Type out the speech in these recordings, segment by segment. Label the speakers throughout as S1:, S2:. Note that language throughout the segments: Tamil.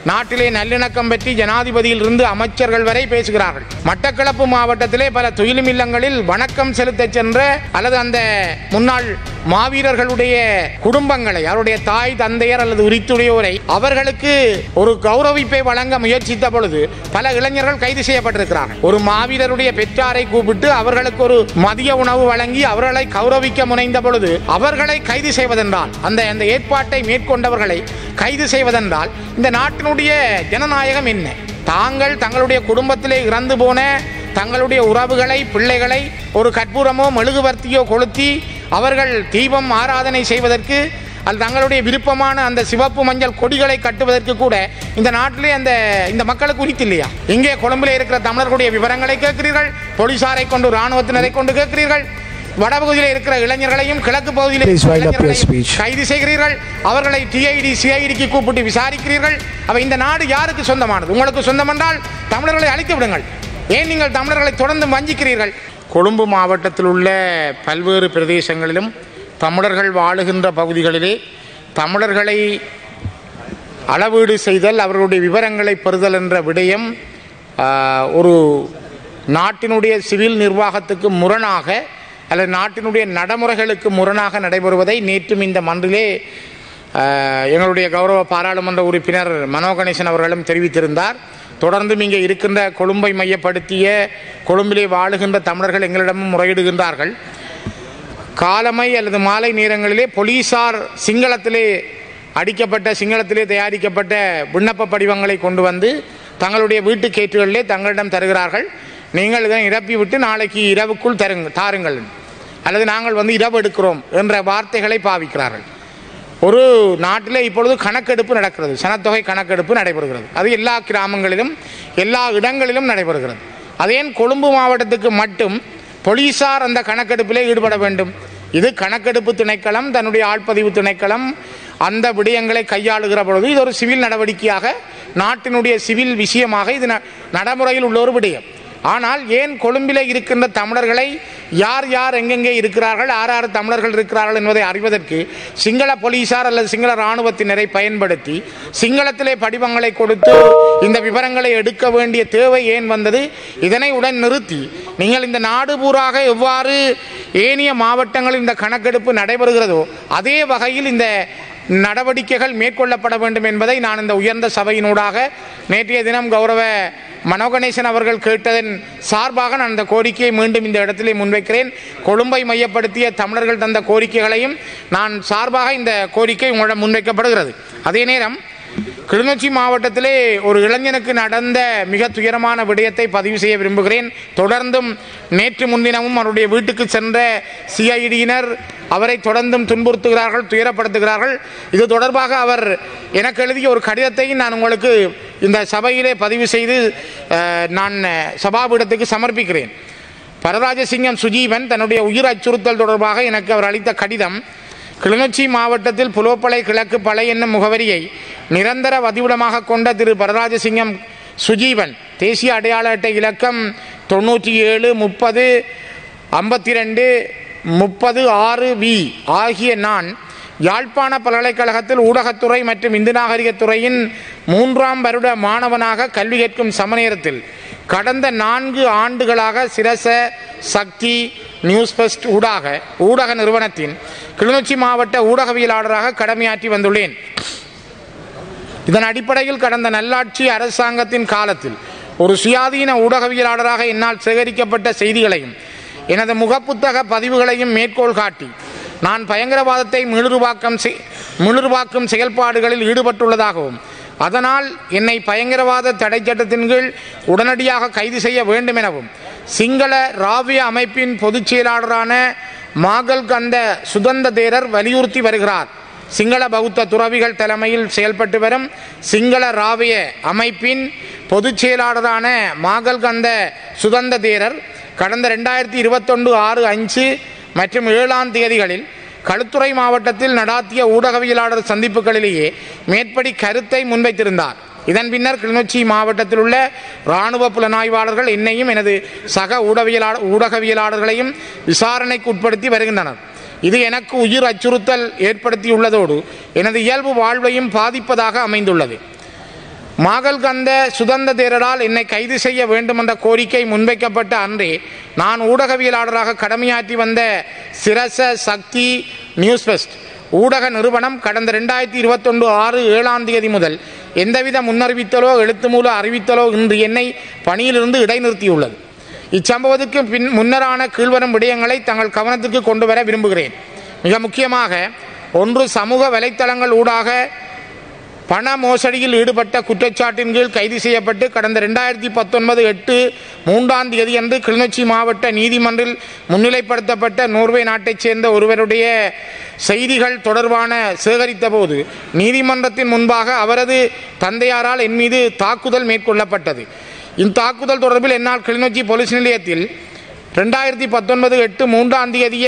S1: நாட்டிலே நல்லிணக்கம் பற்றி ஜனாதிபதியிலிருந்து அமைச்சர்கள் வரை பேசுகிறார்கள் மட்டக்களப்பு மாவட்டத்திலே பல துயிலும் இல்லங்களில் வணக்கம் செலுத்தச் சென்ற அல்லது அந்த முன்னாள் மாவீரர்களுடைய குடும்பங்களை அவருடைய தாய் தந்தையர் அல்லது உரித்துடையோரை அவர்களுக்கு ஒரு கௌரவிப்பை வழங்க முயற்சித்த பொழுது பல இளைஞர்கள் கைது செய்யப்பட்டிருக்கிறார்கள் ஒரு மாவீரருடைய பெற்றாரை கூப்பிட்டு அவர்களுக்கு ஒரு மதிய உணவு வழங்கி அவர்களை கௌரவிக்க முனைந்த பொழுது அவர்களை கைது செய்வதென்றால் அந்த அந்த ஏற்பாட்டை மேற்கொண்டவர்களை கைது செய்வதென்றால் இந்த நாட்டினுடைய ஜனநாயகம் என்ன தாங்கள் தங்களுடைய குடும்பத்திலே இறந்து போன தங்களுடைய உறவுகளை பிள்ளைகளை ஒரு கற்பூரமோ மெழுகுவர்த்தியோ கொளுத்தி அவர்கள் தீபம் ஆராதனை செய்வதற்கு அது தங்களுடைய விருப்பமான அந்த சிவப்பு மஞ்சள் கொடிகளை கட்டுவதற்கு கூட இந்த நாட்டிலே அந்த இந்த மக்களுக்கு உரித்து இல்லையா இங்கே கொழும்பிலே இருக்கிற தமிழர்களுடைய விவரங்களை கேட்கிறீர்கள் போலீசாரை கொண்டு இராணுவத்தினரை கொண்டு கேட்கிறீர்கள் வடபகுதியில் இருக்கிற இளைஞர்களையும் கிழக்கு பகுதியில்
S2: Please wind up your
S1: இளைஞர்களையும்
S2: speech.
S1: கைது செய்கிறீர்கள் அவர்களை டிஐடி சிஐடிக்கு கூப்பிட்டு விசாரிக்கிறீர்கள் அவ இந்த நாடு யாருக்கு சொந்தமானது உங்களுக்கு சொந்தம் என்றால் தமிழர்களை அழித்து விடுங்கள் ஏன் நீங்கள் தமிழர்களை தொடர்ந்து வஞ்சிக்கிறீர்கள் கொழும்பு மாவட்டத்தில் உள்ள பல்வேறு பிரதேசங்களிலும் தமிழர்கள் வாழுகின்ற பகுதிகளிலே தமிழர்களை அளவீடு செய்தல் அவர்களுடைய விவரங்களை பெறுதல் என்ற விடயம் ஆஹ், ஒரு நாட்டினுடைய சிவில் நிர்வாகத்துக்கு முரணாக அல்லது நாட்டினுடைய நடைமுறைகளுக்கு முரணாக நடைபெறுவதை நேற்றும் இந்த மன்றிலே ஆஹ், எங்களுடைய கௌரவ பாராளுமன்ற உறுப்பினர் மனோ கணேசன் அவர்களும் தெரிவித்திருந்தார் தொடர்ந்தும் இங்கே இருக்கின்ற கொழும்பை மையப்படுத்திய கொழும்பிலே வாழுகின்ற தமிழர்கள் எங்களிடமும் முறையிடுகின்றார்கள் காலமை அல்லது மாலை நேரங்களிலே போலீசார் சிங்களத்திலே அடிக்கப்பட்ட சிங்களத்திலே தயாரிக்கப்பட்ட விண்ணப்ப படிவங்களை கொண்டு வந்து தங்களுடைய வீட்டு கேட்டுகளிலே தங்களிடம் தருகிறார்கள் நீங்கள் இதனை நிரப்பி விட்டு நாளைக்கு இரவுக்குள் தருங்க தாருங்கள் அல்லது நாங்கள் வந்து இரவு எடுக்கிறோம் என்ற வார்த்தைகளை பாவிக்கிறார்கள் ஒரு நாட்டில் இப்பொழுது கணக்கெடுப்பு நடக்கிறது சனத்தொகை கணக்கெடுப்பு நடைபெறுகிறது அது எல்லா கிராமங்களிலும் எல்லா இடங்களிலும் நடைபெறுகிறது அது ஏன் கொழும்பு மாவட்டத்துக்கு மட்டும் போலீசார் அந்த கணக்கெடுப்பிலே ஈடுபட வேண்டும் இது கணக்கெடுப்பு திணைக்களம் தன்னுடைய ஆட்பதிவு திணைக்களம் அந்த விடயங்களை கையாளுகிற பொழுது இது ஒரு சிவில் நடவடிக்கையாக நாட்டினுடைய சிவில் விஷயமாக இது ந- நடைமுறையில் உள்ள ஒரு விடயம் ஆனால் ஏன் கொழும்பிலே இருக்கின்ற தமிழர்களை யார் யார் எங்கெங்கே இருக்கிறார்கள் யார் யார் தமிழர்கள் இருக்கிறார்கள் என்பதை அறிவதற்கு சிங்கள போலீசார் அல்லது சிங்கள இராணுவத்தினரை பயன்படுத்தி சிங்களத்திலே படிவங்களை கொடுத்து இந்த விவரங்களை எடுக்க வேண்டிய தேவை ஏன் வந்தது இதனை உடன் நிறுத்தி நீங்கள் இந்த நாடு பூராக எவ்வாறு ஏனைய மாவட்டங்களில் இந்த கணக்கெடுப்பு நடைபெறுகிறதோ அதே வகையில் இந்த நடவடிக்கைகள் மேற்கொள்ளப்பட வேண்டும் என்பதை நான் இந்த உயர்ந்த சபையினூடாக நேற்றைய தினம் கௌரவ மனோகணேசன் அவர்கள் கேட்டதன் சார்பாக நான் இந்த கோரிக்கையை மீண்டும் இந்த இடத்திலே முன்வைக்கிறேன் கொழும்பை மையப்படுத்திய தமிழர்கள் தந்த கோரிக்கைகளையும் நான் சார்பாக இந்த கோரிக்கை உங்களிடம் முன்வைக்கப்படுகிறது அதே நேரம் கிளிநொச்சி மாவட்டத்திலே ஒரு இளைஞனுக்கு நடந்த மிக துயரமான விடயத்தை பதிவு செய்ய விரும்புகிறேன் தொடர்ந்தும் நேற்று முன்தினமும் அவருடைய வீட்டுக்கு சென்ற சிஐடியினர் அவரை தொடர்ந்தும் துன்புறுத்துகிறார்கள் துயரப்படுத்துகிறார்கள் இது தொடர்பாக அவர் எனக்கு எழுதிய ஒரு கடிதத்தையும் நான் உங்களுக்கு இந்த சபையிலே பதிவு செய்து அஹ், நான் சபாபீடத்துக்கு சமர்ப்பிக்கிறேன் பரராஜசிங்கம் சுஜீவன் தன்னுடைய உயிர் அச்சுறுத்தல் தொடர்பாக எனக்கு அவர் அளித்த கடிதம் கிளிநொச்சி மாவட்டத்தில் புலோப்பளை கிழக்கு பளை என்னும் முகவரியை நிரந்தர வதிவிடமாக கொண்ட திரு பரராஜசிங்கம் சுஜீவன் தேசிய அடையாள அட்டை இலக்கம் தொண்ணூற்றி ஏழு முப்பது ஐம்பத்தி ரெண்டு முப்பது ஆறு வி ஆகிய நான் யாழ்ப்பாண பல்கலைக்கழகத்தில் ஊடகத்துறை மற்றும் இந்து நாகரிகத்துறையின் மூன்றாம் வருட மாணவனாக கல்வி கற்கும் சமநேரத்தில் கடந்த நான்கு ஆண்டுகளாக சிரச சக்தி நியூஸ் ஃபர்ஸ்ட் ஊடாக ஊடக நிறுவனத்தின் கிளிநொச்சி மாவட்ட ஊடகவியலாளராக கடமையாற்றி வந்துள்ளேன் இதன் அடிப்படையில் கடந்த நல்லாட்சி அரசாங்கத்தின் காலத்தில் ஒரு சுயாதீன ஊடகவியலாளராக என்னால் சேகரிக்கப்பட்ட செய்திகளையும் எனது முகப்புத்தக பதிவுகளையும் மேற்கோள் காட்டி நான் பயங்கரவாதத்தை மீளுருவாக்கம் செய் மீளுருவாக்கும் செயல்பாடுகளில் ஈடுபட்டுள்ளதாகவும் அதனால் என்னை பயங்கரவாத தடை சட்டத்தின் கீழ் உடனடியாக கைது செய்ய வேண்டும் எனவும் சிங்கள ராவிய அமைப்பின் பொதுச் செயலாளரான மாகல் கந்த சுதந்த தேரர் வலியுறுத்தி வருகிறார் சிங்கள பௌத்த துறவிகள் தலைமையில் செயல்பட்டு வரும் சிங்கள ராவிய அமைப்பின் பொதுச் செயலாளரான மாகல்கந்த சுதந்த தேரர் கடந்த ரெண்டாயிரத்தி இருபத்தொன்று ஆறு அஞ்சு மற்றும் ஏழாம் தேதிகளில் களுத்துறை மாவட்டத்தில் நடாத்திய ஊடகவியலாளர் சந்திப்புகளிலேயே மேற்படி கருத்தை முன்வைத்திருந்தார் இதன் பின்னர் கிளிநொச்சி மாவட்டத்தில் உள்ள இராணுவ புலனாய்வாளர்கள் என்னையும் எனது சக ஊடகவியலாளர் ஊடகவியலாளர்களையும் விசாரணைக்கு உட்படுத்தி வருகின்றனர் இது எனக்கு உயிர் அச்சுறுத்தல் ஏற்படுத்தியுள்ளதோடு எனது இயல்பு வாழ்வையும் பாதிப்பதாக அமைந்துள்ளது மாகல்கந்த சுதந்திர தேரரால் என்னை கைது செய்ய வேண்டும் என்ற கோரிக்கை முன்வைக்கப்பட்ட அன்றே நான் ஊடகவியலாளராக கடமையாற்றி வந்த சிரச சக்தி நியூஸ் ஃபெஸ்ட் ஊடக நிறுவனம் கடந்த ரெண்டாயிரத்தி இருபத்தொன்று ஆறு ஏழாம் தேதி முதல் எந்தவித முன்னறிவித்தலோ எழுத்து மூல அறிவித்தலோ இன்று என்னை பணியிலிருந்து இடைநிறுத்தியுள்ளது இச்சம்பவத்துக்கு பின் முன்னரான கீழ்வரும் விடயங்களை தங்கள் கவனத்திற்கு கொண்டு வர விரும்புகிறேன் மிக முக்கியமாக ஒன்று சமூக வலைத்தளங்கள் ஊடாக பண மோசடியில் ஈடுபட்ட குற்றச்சாட்டின் கீழ் கைது செய்யப்பட்டு கடந்த ரெண்டாயிரத்தி பத்தொன்பது எட்டு மூன்றாம் தேதியன்று கிளிநொச்சி மாவட்ட நீதிமன்றில் முன்னிலைப்படுத்தப்பட்ட நோர்வே நாட்டைச் சேர்ந்த ஒருவருடைய செய்திகள் தொடர்பான சேகரித்த போது நீதிமன்றத்தின் முன்பாக அவரது தந்தையாரால் என் மீது தாக்குதல் மேற்கொள்ளப்பட்டது இந்த தாக்குதல் தொடர்பில் என்னால் கிளிநொச்சி போலீஸ் நிலையத்தில் ரெண்டாயிரத்தி பத்தொன்பது எட்டு மூன்றாம் தேதிய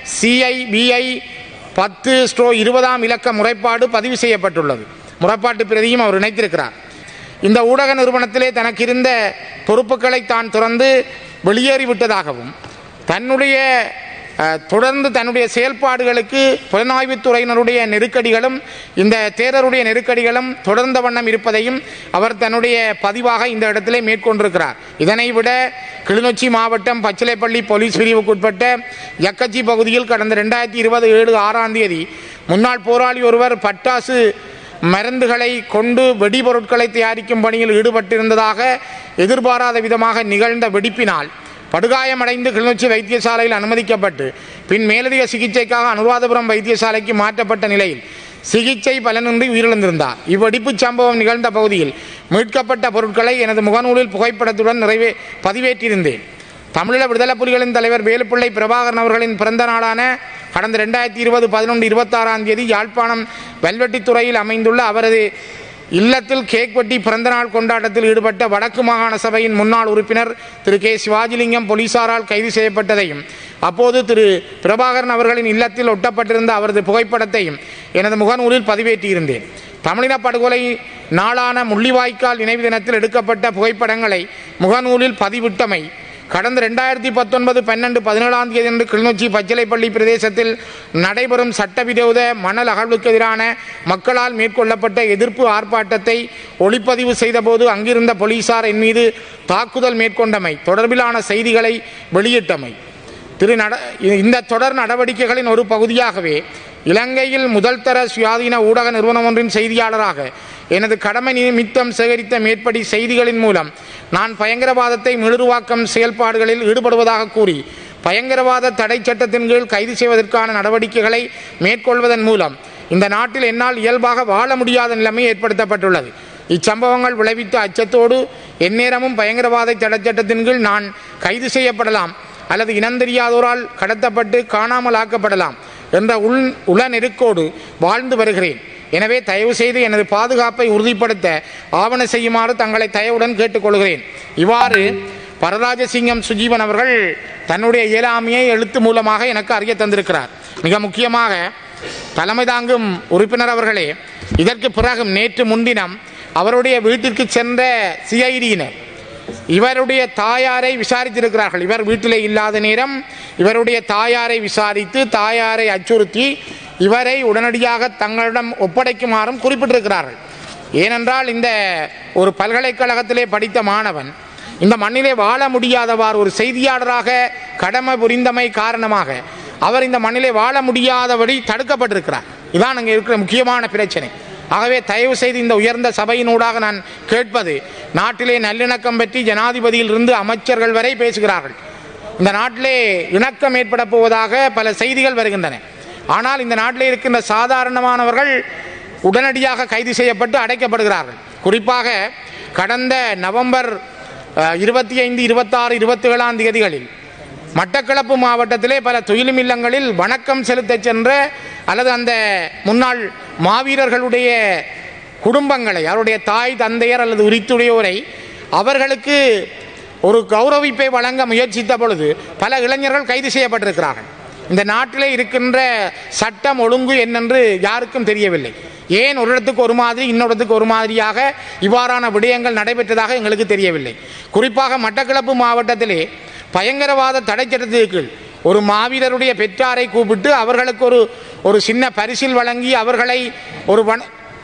S1: சிஐபிஐ பத்து ஸ்ட்ரோ இருபதாம் இலக்க முறைப்பாடு பதிவு செய்யப்பட்டுள்ளது முறைப்பாட்டு பிரதியும் அவர் இணைத்திருக்கிறார் இந்த ஊடக நிறுவனத்திலே தனக்கு இருந்த பொறுப்புகளை தான் துறந்து வெளியேறிவிட்டதாகவும் தன்னுடைய அஹ், தொடர்ந்து தன்னுடைய செயல்பாடுகளுக்கு புலனாய்வுத்துறையினருடைய நெருக்கடிகளும் இந்த தேரருடைய நெருக்கடிகளும் தொடர்ந்த வண்ணம் இருப்பதையும் அவர் தன்னுடைய பதிவாக இந்த இடத்திலே மேற்கொண்டிருக்கிறார் இதனை விட கிளிநொச்சி மாவட்டம் பச்சிலைப்பள்ளி போலீஸ் பிரிவுக்குட்பட்ட யக்கச்சி பகுதியில் கடந்த ரெண்டாயிரத்தி இருபது ஏழு ஆறாம் தேதி முன்னாள் போராளி ஒருவர் பட்டாசு மருந்துகளை கொண்டு வெடிபொருட்களை தயாரிக்கும் பணியில் ஈடுபட்டிருந்ததாக எதிர்பாராத விதமாக நிகழ்ந்த வெடிப்பினால் படுகாயமடைந்து கிளிநொச்சி வைத்தியசாலையில் அனுமதிக்கப்பட்டு பின் மேலதிக சிகிச்சைக்காக அனுராதபுரம் வைத்தியசாலைக்கு மாற்றப்பட்ட நிலையில் சிகிச்சை பலனின்றி உயிரிழந்திருந்தார் இவ்வெடிப்புச் சம்பவம் நிகழ்ந்த பகுதியில் மீட்கப்பட்ட பொருட்களை எனது முகநூலில் புகைப்படத்துடன் நிறைவே பதிவேற்றிருந்தேன் தமிழீழ விடுதலை புலிகளின் தலைவர் வேலுப்பிள்ளை பிரபாகரன் அவர்களின் பிறந்த நாளான கடந்த ரெண்டாயிரத்தி இருபது பதினொன்று இருபத்தாறாம் தேதி யாழ்ப்பாணம் வெல்வெட்டித்துறையில் அமைந்துள்ள அவரது இல்லத்தில் கேக் வெட்டி பிறந்தநாள் கொண்டாட்டத்தில் ஈடுபட்ட வடக்கு மாகாண சபையின் முன்னாள் உறுப்பினர் திரு கே சிவாஜிலிங்கம் போலீசாரால் கைது செய்யப்பட்டதையும் அப்போது திரு பிரபாகரன் அவர்களின் இல்லத்தில் ஒட்டப்பட்டிருந்த அவரது புகைப்படத்தையும் எனது முகநூலில் பதிவேற்றியிருந்தேன் தமிழின படுகொலை நாளான முள்ளிவாய்க்கால் நினைவு தினத்தில் எடுக்கப்பட்ட புகைப்படங்களை முகநூலில் பதிவிட்டமை கடந்த ரெண்டாயிரத்தி பத்தொன்பது பன்னெண்டு பதினேழாம் தேதி அன்று கிளிநொச்சி பச்சிலைப்பள்ளி பிரதேசத்தில் நடைபெறும் சட்டவிரோத மணல் அகழ்வுக்கு எதிரான மக்களால் மேற்கொள்ளப்பட்ட எதிர்ப்பு ஆர்ப்பாட்டத்தை ஒளிப்பதிவு செய்தபோது அங்கிருந்த போலீசார் என் மீது தாக்குதல் மேற்கொண்டமை தொடர்பிலான செய்திகளை வெளியிட்டமை திரு நட இந்த தொடர் நடவடிக்கைகளின் ஒரு பகுதியாகவே இலங்கையில் முதல் தர சுயாதீன ஊடக நிறுவனம் ஒன்றின் செய்தியாளராக எனது கடமை நிமித்தம் சேகரித்த மேற்படி செய்திகளின் மூலம் நான் பயங்கரவாதத்தை மீளுருவாக்கம் செயல்பாடுகளில் ஈடுபடுவதாக கூறி பயங்கரவாத தடை சட்டத்தின் கீழ் கைது செய்வதற்கான நடவடிக்கைகளை மேற்கொள்வதன் மூலம் இந்த நாட்டில் என்னால் இயல்பாக வாழ முடியாத நிலைமை ஏற்படுத்தப்பட்டுள்ளது இச்சம்பவங்கள் விளைவித்த அச்சத்தோடு எந்நேரமும் பயங்கரவாத தடை சட்டத்தின் கீழ் நான் கைது செய்யப்படலாம் அல்லது இனந்தெரியாதோரால் கடத்தப்பட்டு காணாமல் ஆக்கப்படலாம் என்ற உள் உள நெருக்கோடு வாழ்ந்து வருகிறேன் எனவே தயவு செய்து எனது பாதுகாப்பை உறுதிப்படுத்த ஆவண செய்யுமாறு தங்களை தயவுடன் கேட்டுக்கொள்கிறேன் இவ்வாறு பரராஜசிங்கம் சுஜீவன் அவர்கள் தன்னுடைய இயலாமையை எழுத்து மூலமாக எனக்கு அறிய தந்திருக்கிறார் மிக முக்கியமாக தலைமை தாங்கும் உறுப்பினர் அவர்களே இதற்கு பிறகு நேற்று முன்தினம் அவருடைய வீட்டிற்கு சென்ற சிஐடியினர் இவருடைய தாயாரை விசாரித்திருக்கிறார்கள் இவர் வீட்டிலே இல்லாத நேரம் இவருடைய தாயாரை விசாரித்து தாயாரை அச்சுறுத்தி இவரை உடனடியாக தங்களிடம் ஒப்படைக்குமாறும் குறிப்பிட்டிருக்கிறார்கள் ஏனென்றால் இந்த ஒரு பல்கலைக்கழகத்திலே படித்த மாணவன் இந்த மண்ணிலே வாழ முடியாதவாறு ஒரு செய்தியாளராக கடமை புரிந்தமை காரணமாக அவர் இந்த மண்ணிலே வாழ முடியாதபடி தடுக்கப்பட்டிருக்கிறார் இதான் அங்கே இருக்கிற முக்கியமான பிரச்சனை ஆகவே தயவு செய்து இந்த உயர்ந்த சபையினூடாக நான் கேட்பது நாட்டிலே நல்லிணக்கம் பற்றி ஜனாதிபதியிலிருந்து அமைச்சர்கள் வரை பேசுகிறார்கள் இந்த நாட்டிலே இணக்கம் ஏற்பட போவதாக பல செய்திகள் வருகின்றன ஆனால் இந்த நாட்டிலே இருக்கின்ற சாதாரணமானவர்கள் உடனடியாக கைது செய்யப்பட்டு அடைக்கப்படுகிறார்கள் குறிப்பாக கடந்த நவம்பர் இருபத்தி ஐந்து இருபத்தாறு இருபத்தி ஏழாம் தேதிகளில் மட்டக்களப்பு மாவட்டத்திலே பல தொழிலும் இல்லங்களில் வணக்கம் செலுத்தச் சென்ற அல்லது அந்த முன்னாள் மாவீரர்களுடைய குடும்பங்களை அவருடைய தாய் தந்தையர் அல்லது உரித்துடையோரை அவர்களுக்கு ஒரு கௌரவிப்பை வழங்க முயற்சித்த பொழுது பல இளைஞர்கள் கைது செய்யப்பட்டிருக்கிறார்கள் இந்த நாட்டிலே இருக்கின்ற சட்டம் ஒழுங்கு என்னென்று யாருக்கும் தெரியவில்லை ஏன் ஒரு இடத்துக்கு ஒரு மாதிரி இன்னொரு இடத்துக்கு ஒரு மாதிரியாக இவ்வாறான விடயங்கள் நடைபெற்றதாக எங்களுக்கு தெரியவில்லை குறிப்பாக மட்டக்களப்பு மாவட்டத்திலே பயங்கரவாத தடை சட்டத்திற்கு கீழ் ஒரு மாவீரருடைய பெற்றாரை கூப்பிட்டு அவர்களுக்கு ஒரு ஒரு சின்ன பரிசில் வழங்கி அவர்களை ஒரு வன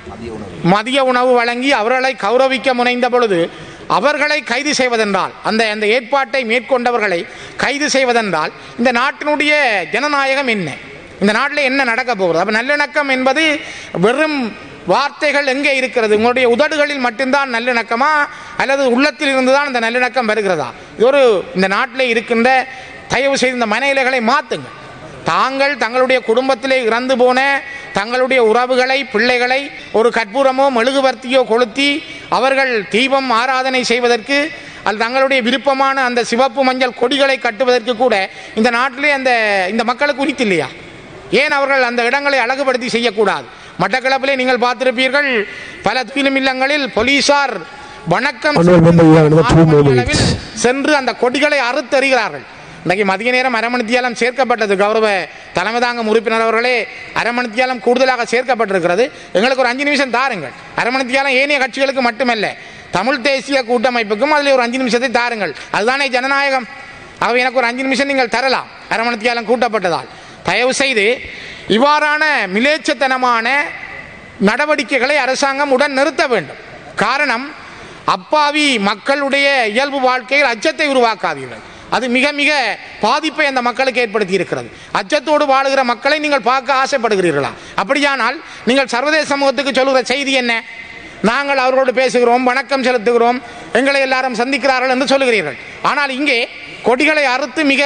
S1: மதிய உணவு வழங்கி அவர்களை கௌரவிக்க முனைந்த பொழுது அவர்களை கைது செய்வதென்றால் அந்த அந்த ஏற்பாட்டை மேற்கொண்டவர்களை கைது செய்வதென்றால் இந்த நாட்டினுடைய ஜனநாயகம் என்ன இந்த நாட்டில் என்ன நடக்க போகிறது அப்போ நல்லிணக்கம் என்பது வெறும் வார்த்தைகள் எங்கே இருக்கிறது உங்களுடைய உதடுகளில் மட்டும்தான் நல்லிணக்கமா அல்லது உள்ளத்தில் இருந்துதான் இந்த நல்லிணக்கம் வருகிறதா இது ஒரு இந்த நாட்டில் இருக்கின்ற தயவு செய்து இந்த மன இலைகளை மாற்றுங்க தாங்கள் தங்களுடைய குடும்பத்திலே இறந்து போன தங்களுடைய உறவுகளை பிள்ளைகளை ஒரு கற்பூரமோ மெழுகுவர்த்தியோ கொளுத்தி அவர்கள் தீபம் ஆராதனை செய்வதற்கு அது தங்களுடைய விருப்பமான அந்த சிவப்பு மஞ்சள் கொடிகளை கட்டுவதற்கு கூட இந்த நாட்டிலே அந்த இந்த மக்களுக்கு உரித்து இல்லையா ஏன் அவர்கள் அந்த இடங்களை அழகுபடுத்தி செய்யக்கூடாது மட்டக்களப்பிலே நீங்கள் பார்த்திருப்பீர்கள் பல துயிலும் இல்லங்களில் போலீசார் வணக்கம்
S2: Honourable member, you have another two more
S1: அளவில்
S2: minutes.
S1: சென்று அந்த கொடிகளை அறுத்தறிகிறார்கள் இன்றைக்கு மதிய நேரம் அரமணித்தியாலம் சேர்க்கப்பட்டது கௌரவ தலைமை தாங்கும் உறுப்பினர் அவர்களே அரமணித்தியாலம் கூடுதலாக சேர்க்கப்பட்டிருக்கிறது எங்களுக்கு ஒரு அஞ்சு நிமிஷம் தாருங்கள் அரமணித்தியாலம் ஏனைய கட்சிகளுக்கு மட்டுமல்ல தமிழ் தேசிய கூட்டமைப்புக்கும் அதில் ஒரு அஞ்சு நிமிஷத்தை தாருங்கள் அதுதானே ஜனநாயகம் ஆகவே எனக்கு ஒரு அஞ்சு நிமிஷம் நீங்கள் தரலாம் அரமணித்தியாலம் கூட்டப்பட்டதால் தயவு செய்து இவ்வாறான மிலேச்சத்தனமான நடவடிக்கைகளை அரசாங்கம் உடன் நிறுத்த வேண்டும் காரணம் அப்பாவி மக்களுடைய இயல்பு வாழ்க்கையில் அச்சத்தை உருவாக்காதீர்கள் அது மிக மிக பாதிப்பை அந்த மக்களுக்கு ஏற்படுத்தி இருக்கிறது அச்சத்தோடு வாழுகிற மக்களை நீங்கள் பார்க்க ஆசைப்படுகிறீர்களா அப்படியானால் நீங்கள் சர்வதேச சமூகத்துக்கு சொல்லுகிற செய்தி என்ன நாங்கள் அவர்களோடு பேசுகிறோம் வணக்கம் செலுத்துகிறோம் எங்களை எல்லாரும் சந்திக்கிறார்கள் என்று சொல்லுகிறீர்கள் ஆனால் இங்கே கொடிகளை அறுத்து மிக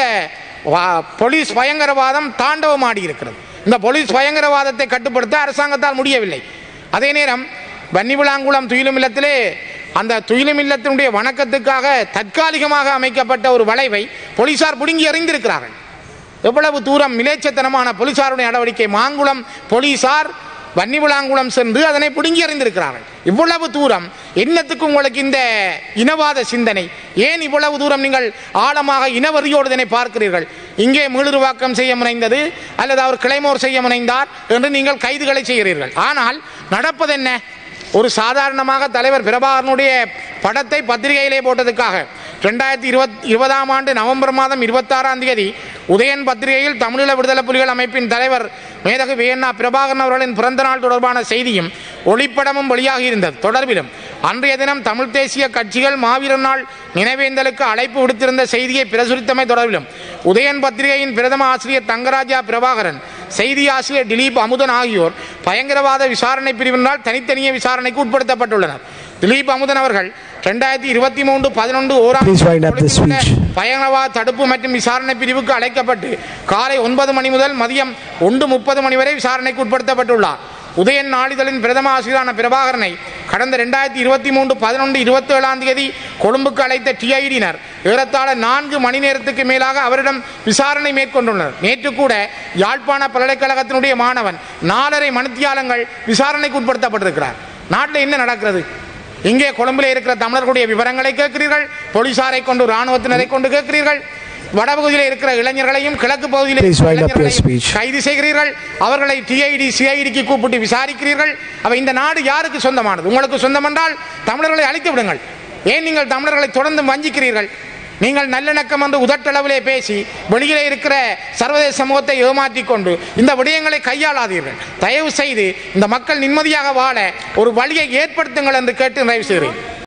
S1: வா- போலீஸ் பயங்கரவாதம் தாண்டவமாடி இருக்கிறது இந்த போலீஸ் பயங்கரவாதத்தை கட்டுப்படுத்த அரசாங்கத்தால் முடியவில்லை அதே நேரம் வன்னிவிளாங்குளம் துயிலுமில்லத்திலே அந்த துயிலுமில்லத்தினுடைய வணக்கத்துக்காக தற்காலிகமாக அமைக்கப்பட்ட ஒரு வளைவை போலீசார் பிடுங்கி எறிந்திருக்கிறார்கள் எவ்வளவு தூரம் மிலேச்சத்தனமான போலீசாருடைய நடவடிக்கை மாங்குளம் போலீசார் வன்னிவிளாங்குளம் சென்று அதனை பிடுங்கி எறிந்திருக்கிறார்கள் இவ்வளவு தூரம் என்னத்துக்கு உங்களுக்கு இந்த இனவாத சிந்தனை ஏன் இவ்வளவு தூரம் நீங்கள் ஆழமாக இனவரியோடு இதனை பார்க்கிறீர்கள் இங்கே மீளுருவாக்கம் செய்ய முனைந்தது அல்லது அவர் கிளைமோர் செய்ய முனைந்தார் என்று நீங்கள் கைதுகளை செய்கிறீர்கள் ஆனால் நடப்பது என்ன ஒரு சாதாரணமாக தலைவர் பிரபாகரனுடைய படத்தை பத்திரிகையிலே போட்டதுக்காக ரெண்டாயிரத்தி இருபத் இருபதாம் ஆண்டு நவம்பர் மாதம் இருபத்தாறாம் தேதி உதயன் பத்திரிகையில் தமிழீழ விடுதலை புலிகள் அமைப்பின் தலைவர் மேதகு வியன்னா பிரபாகரன் அவர்களின் பிறந்த நாள் தொடர்பான செய்தியும் ஒளிப்படமும் வெளியாகி இருந்தது தொடர்பிலும் அன்றைய தினம் தமிழ் தேசிய கட்சிகள் மாவீரர் நாள் நினைவேந்தலுக்கு அழைப்பு விடுத்திருந்த செய்தியை பிரசுரித்தமை தொடர்பிலும் உதயன் பத்திரிகையின் பிரதம ஆசிரியர் தங்கராஜா பிரபாகரன் செய்தி ஆசிரியர் திலீப் அமுதன் ஆகியோர் பயங்கரவாத விசாரணை பிரிவினால் தனித்தனியே விசாரணைக்கு உட்படுத்தப்பட்டுள்ளனர் திலீப் அமுதன் அவர்கள் ரெண்டாயிரத்தி இருபத்தி மூன்று பதினொன்று ஓராம்
S2: Please wind up the speech.
S1: பயங்கரவாத தடுப்பு மற்றும் விசாரணை பிரிவுக்கு அழைக்கப்பட்டு காலை ஒன்பது மணி முதல் மதியம் ஒன்று முப்பது மணி வரை விசாரணைக்கு உட்படுத்தப்பட்டுள்ளார் உதயன் நாளிதழின் பிரதம ஆசிரியரான பிரபாகரனை கடந்த ரெண்டாயிரத்தி இருபத்தி மூன்று பதினொன்று இருபத்தி ஏழாம் தேதி கொழும்புக்கு அழைத்த டிஐடியினர் ஏறத்தாழ நான்கு மணி நேரத்துக்கு மேலாக அவரிடம் விசாரணை மேற்கொண்டுள்ளனர் நேற்று கூட யாழ்ப்பாண பல்கலைக்கழகத்தினுடைய மாணவன் நாலரை மணித்தியாலங்கள் விசாரணைக்கு உட்படுத்தப்பட்டிருக்கிறார் நாட்டில் என்ன நடக்கிறது இங்கே கொழும்பில் இருக்கிற தமிழர்களுடைய விவரங்களை கேட்கிறீர்கள் போலீசாரை கொண்டு ராணுவத்தினரை கொண்டு கேட்கிறீர்கள் வடபகுதியில் இருக்கிற இளைஞர்களையும் கிழக்கு பகுதியில்
S2: Please
S1: இருக்கிற
S2: wind up your
S1: இளைஞர்களையும்
S2: speech.
S1: கைது செய்கிறீர்கள் அவர்களை டிஐடி சிஐடிக்கு கூப்பிட்டு விசாரிக்கிறீர்கள் அப்ப இந்த நாடு யாருக்கு சொந்தமானது உங்களுக்கு சொந்தம் என்றால் தமிழர்களை அழித்து விடுங்கள் ஏன் நீங்கள் தமிழர்களை தொடர்ந்து வஞ்சிக்கிறீர்கள் நீங்கள் நல்லிணக்கம் என்று உதட்டளவிலே பேசி வெளியிலே இருக்கிற சர்வதேச சமூகத்தை ஏமாற்றிக் கொண்டு இந்த விடயங்களை கையாளாதீர்கள் தயவு செய்து இந்த மக்கள் நிம்மதியாக வாழ ஒரு வழியை ஏற்படுத்துங்கள் என்று கேட்டு நிறைவு செய்கிறேன்